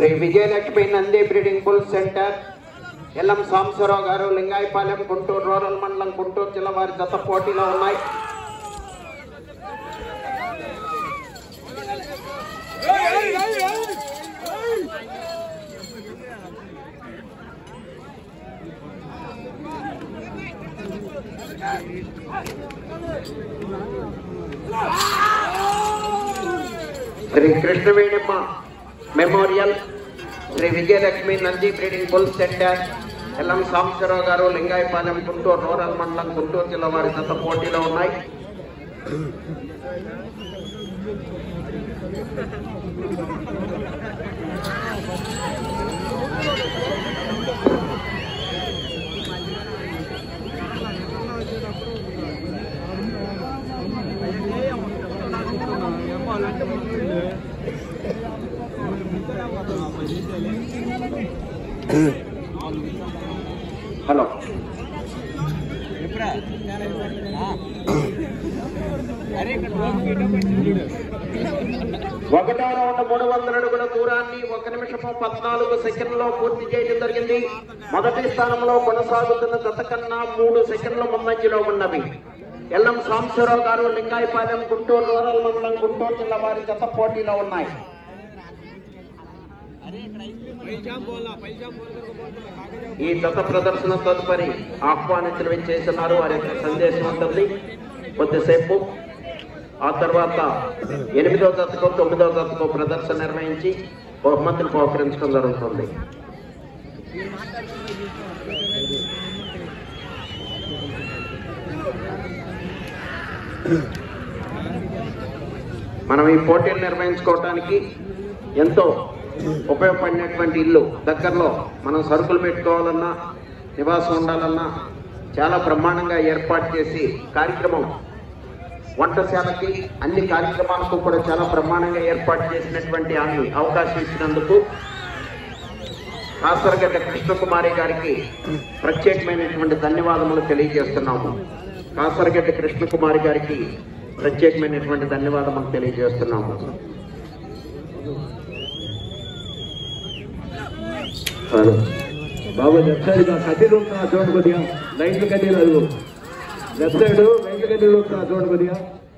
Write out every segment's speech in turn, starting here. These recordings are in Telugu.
Shri Vijayalakshmi Nandi breeding bull centre L M Sambasivarao garu Lingayapalem Guntur rural మండలం గుంటూరు జిల్లా వారి జత పోటీలో ఉన్నాయి Shri Krishnavenamma memorial Shri Vijayalakshmi Nandi breeding bull centre L M Sambasivarao garu Lingayapalem Guntur rural మండలం గుంటూరు జిల్లా వారి జత పోటీలో ఉన్నాయి హలో ఒకటో రౌండ్ మూడు వందల అడుగుల దూరాన్ని ఒక నిమిషము పద్నాలుగు సెకండ్లో పూర్తి చేయడం జరిగింది మొదటి స్థానంలో కొనసాగుతున్న జత కన్నా మూడు సెకండ్ల ముందంజలో ఉన్నవి ఎల్ఎం సాంబశివరావు గారు లింగాయపాలెం గుంటూరు రూరల్ మండలం గుంటూరు జిల్లా వారి జత పోటీలో ఉన్నాయి ఈ జత ప్రదర్శన తదుపరి ఆహ్వానించడం చేస్తున్నారు వారి యొక్క సందేశం ఉంటుంది కొద్దిసేపు ఆ తర్వాత ఎనిమిదవ జతకు తొమ్మిదవ జతకు ప్రదర్శన నిర్వహించి బహుమతులు బహుకరించడం జరుగుతుంది మనం ఈ పోటీలు నిర్వహించుకోవటానికి ఎంతో ఉపయోగపడినటువంటి ఇల్లు దగ్గరలో మనం సరుకులు పెట్టుకోవాలన్నా నివాసం ఉండాలన్నా చాలా బ్రహ్మాండంగా ఏర్పాటు చేసి కార్యక్రమం వంటశాలకి అన్ని కార్యక్రమాలకు కూడా చాలా బ్రహ్మాండంగా ఏర్పాటు చేసినటువంటి ఆమె అవకాశం ఇచ్చినందుకు కాసరగడ్డ కృష్ణకుమారి గారికి ప్రత్యేకమైనటువంటి ధన్యవాదములు తెలియజేస్తున్నాము కాసరగడ్డ కృష్ణకుమారి గారికి ప్రత్యేకమైనటువంటి ధన్యవాదములు తెలియజేస్తున్నాము బాబు లెఫ్ట్ సైడ్ కడ్డీలు ఉంటున్నా చూడండి కొద్దిగా లైట్లు కడ్డీలు అది లెఫ్ట్ సైడ్ లైట్లు కడ్డీలు ఉంటున్నా చూడండి కొద్దిగా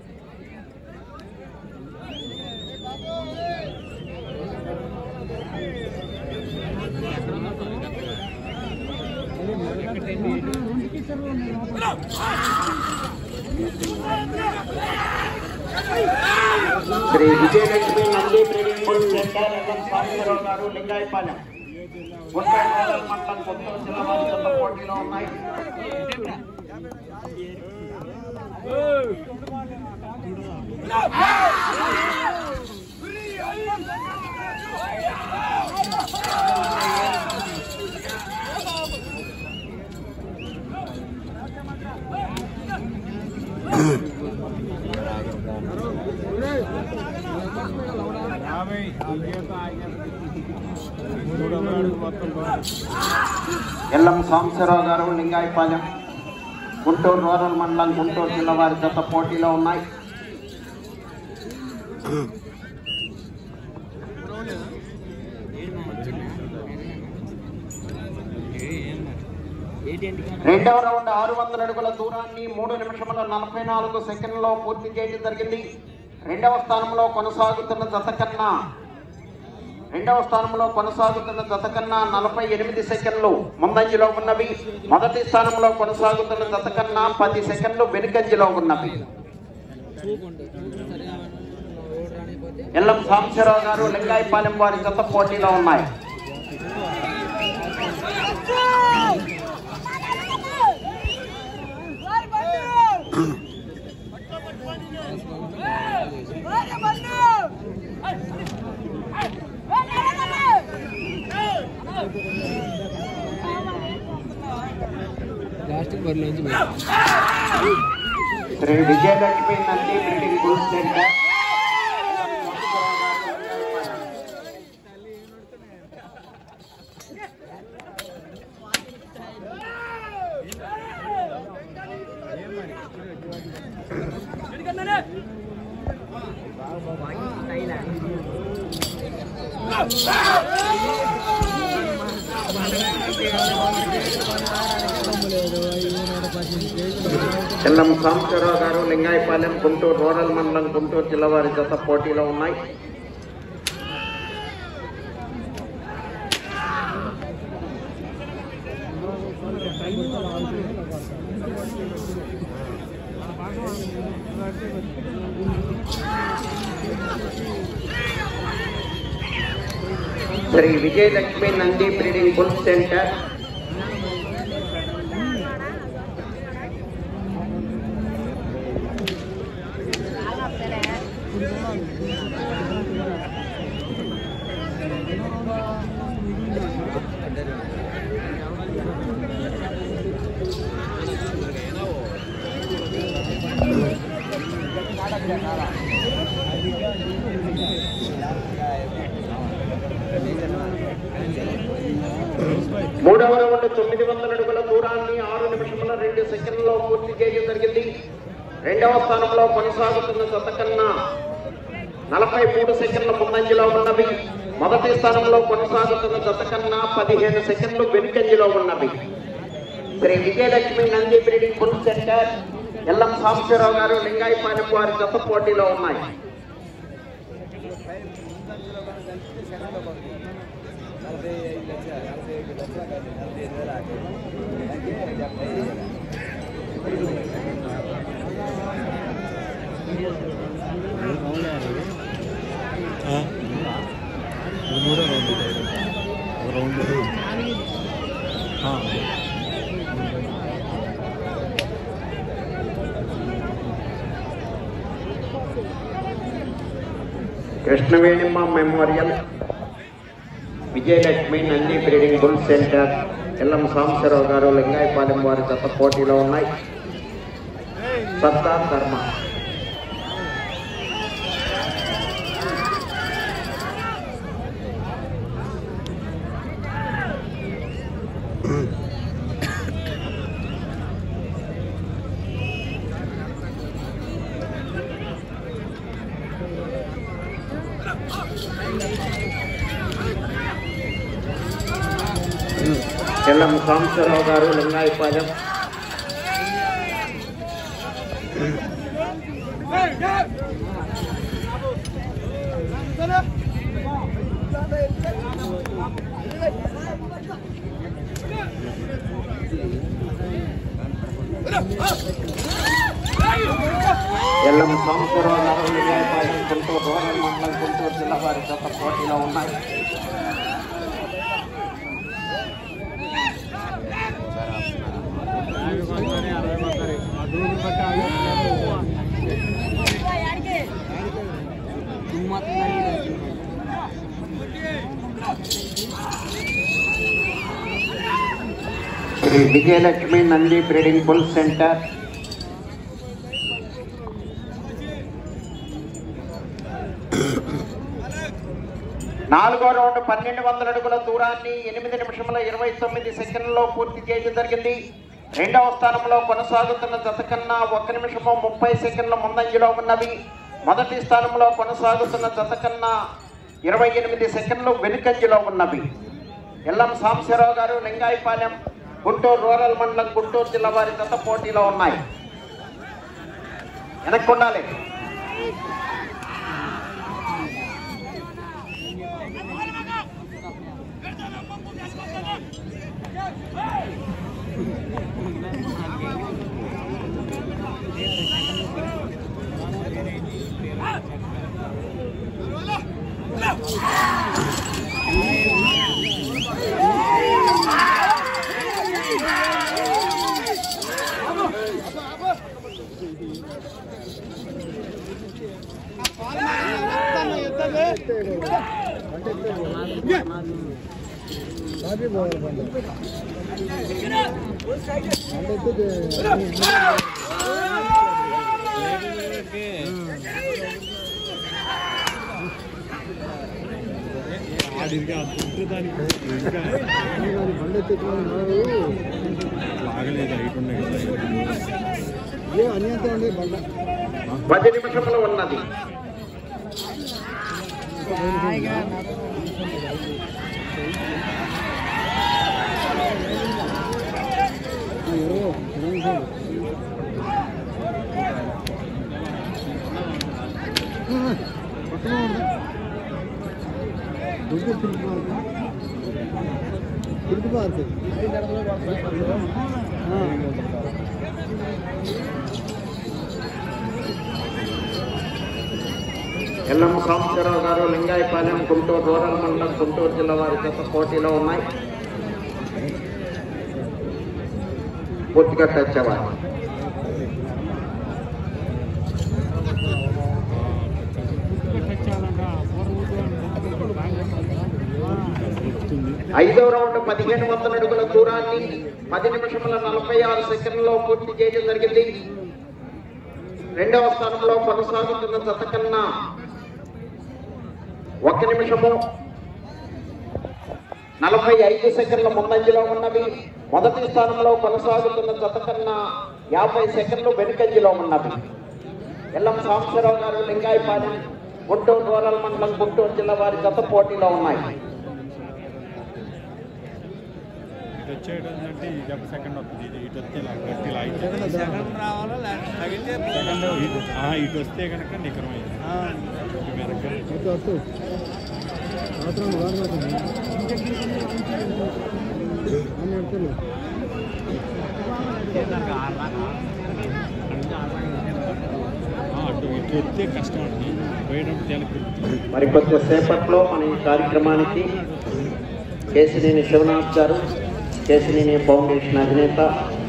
Shri Vijayalakshmi Nandi breeding bull centre L M Swamirao garu Lingayapalem Guntur rural మండలం గుంటూరు జిల్లా వారి జత పోటీలో ఉన్నాయి ఎల్ఎం సాంబశివరావు గారు లింగాయపాలెం గుంటూరు రూరల్ మండలం గుంటూరు జిల్లా వారి జత పోటీలో ఉన్నాయి రెండవ రౌండ్ ఆరు వందల అడుగుల దూరాన్ని మూడు నిమిషముల నలభై నాలుగు సెకండ్లో పూర్తి చేయడం జరిగింది రెండవ స్థానంలో కొనసాగుతున్న జత కన్నా రెండవ స్థానంలో కొనసాగుతున్న జత కన్నా నలభై ఎనిమిది సెకండ్లు ముందంజలో ఉన్నవి మొదటి స్థానంలో కొనసాగుతున్న జత కన్నా పది సెకండ్లు వెనుకంజలో ఉన్నవి ఎల్లం సాంబశివరావు గారు లింగాయపాలెం వారి జత పోటీలో ఉన్నాయి ప్లాస్టిక్ బర్రెల నుంచి Shri Vijayalakshmi Nandi breeding bull centre Chellam Sambasivarao garu Lingayapalem Guntur rural మండలం గుంటూరు జిల్లా వారి జత పోటీలో ఉన్నాయి Shri Vijayalakshmi Nandi breeding bull centre మూడవ రౌండ్ తొమ్మిది వందల అడుగుల దూరాన్ని ఆరు నిమిషముల రెండు సెకండ్లలో పూర్తి చేయడం జరిగింది రెండవ స్థానంలో కొనసాగుతున్న జత కన్నా నలభై మూడు సెకండ్ల ముందంజలో ఉన్నవి మొదటి స్థానంలో కొనసాగుతున్న జత కన్నా పదిహేను సెకండ్లు వెనుకంజలో ఉన్నవి Shri Vijayalakshmi Nandi breeding bull centre L M Sambasivarao garu Lingayapalem వారి జత పోటీలో ఉన్నాయి మూడో రౌండ్ ఇది. ఒక రౌండ్ ఆ. Krishnavenamma memorial Vijayalakshmi Nandi breeding bull centre L M Sambasivarao garu Lingayapalem వారి జత పోటీలో ఉన్నాయి సత్తార్ ధర్మ ఎల్లం సాంబశివరావు గారు లింగాయపాలెం ఎల్లం సాంబశివరావు గారు లింగాయపాలెం గుంటూరు రూరల్ మండలం గుంటూరు జిల్లా వారి జత పోటీలో ఉన్నాయి Shri Vijayalakshmi Nandi breeding bull centre నాలుగో రౌండ్ పన్నెండు వందల అడుగుల దూరాన్ని ఎనిమిది నిమిషముల ఇరవై తొమ్మిది సెకండ్లలో పూర్తి చేయడం జరిగింది రెండవ స్థానంలో కొనసాగుతున్న జత కన్నా ఒక నిమిషము ముప్పై సెకండ్ల ముందంజలో ఉన్నవి మొదటి స్థానంలో కొనసాగుతున్న జత కన్నా ఇరవై ఎనిమిది సెకండ్లు వెనుకంజలో ఉన్నవి ఎల్లం సాంబశివరావు గారు లింగాయపాలెం గుంటూరు రూరల్ మండలం గుంటూరు జిల్లా వారి జత పోటీలో ఉన్నాయి వెనక్కి ఉండాలి ఆడికి అప్పుడు దానికి ఇంకా లాగలేదు హైట్ ఉన్నాయి పది నిమిషములు ఉన్నది ఎల్లమ్మ సాంబశివరావు గారు లింగాయపాలెం గుంటూరు రూరల్ మండలం గుంటూరు జిల్లా వారి చేత పోటీలో ఉన్నాయి పూర్తిగా టచ్ అవ్వాలి వస్తుంది ఐదో రౌండ్ పదిహేను వందల అడుగుల దూరాన్ని పది నిమిషముల నలభై ఆరు సెకండ్లలో పూర్తి చేయడం జరిగింది రెండవ స్థానంలో కొనసాగుతున్న జత కన్నా ఒక నిమిషము నలభై ఐదు సెకండ్ల ముందంజలో ఉన్నవి మొదటి స్థానంలో కొనసాగుతున్న జత కన్నా యాభై సెకండ్లు వెనుకంజలో ఉన్నవి ఎల్లం సాంబశివరావు గారు లింగాయపాలెం గుంటూరు రూరల్ మండలం గుంటూరు జిల్లా వారి జత పోటీలో ఉన్నాయి ఇటు వచ్చేయడం అంటే ఈ దెబ్బ సెకండ్ వస్తుంది ఇది ఇటు వస్తే ఇలా గట్టి ఇలా అయితే సెకండ్ రావాలా లేకపోతే తగిలితే సెకండ్ ఇటు ఆ, ఇటు వస్తే కనుక నికరమైంది ఇటు మెరగ్గా ఆ, అటు ఇటు వస్తే కష్టం అండి పోయడం తేలిక మరి కొద్దిసేపట్లో మన ఈ కార్యక్రమానికి కేసినేని శివనాథ్ గారు కేసినేని ఫౌండేషన్ అధినేత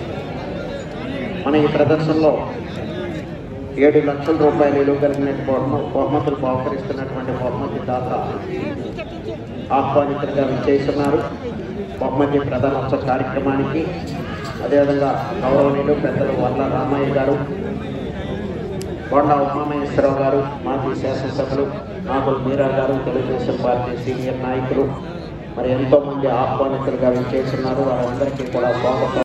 మన ఈ ప్రదర్శనలో ఏడు లక్షల రూపాయలు విలువ కలిగిన బహుమ- బహుమతులు బహుకరిస్తున్నటువంటి బహుమతి దాత ఆహ్వానితులుగా చేస్తున్నారు బహుమతి ప్రధానోత్సవ కార్యక్రమానికి అదేవిధంగా గౌరవనీయులు పెద్దలు వర్ల రామయ్య గారు బొండా ఉమామహేశ్వరరావు గారు మాజీ శాసనసభ్యులు నాగుల మీరా గారు తెలుగుదేశం పార్టీ సీనియర్ నాయకులు మరి ఎంతో మంది ఆహ్వానితులుగా చేస్తున్నారు వారందరికీ కూడా స్వాగతం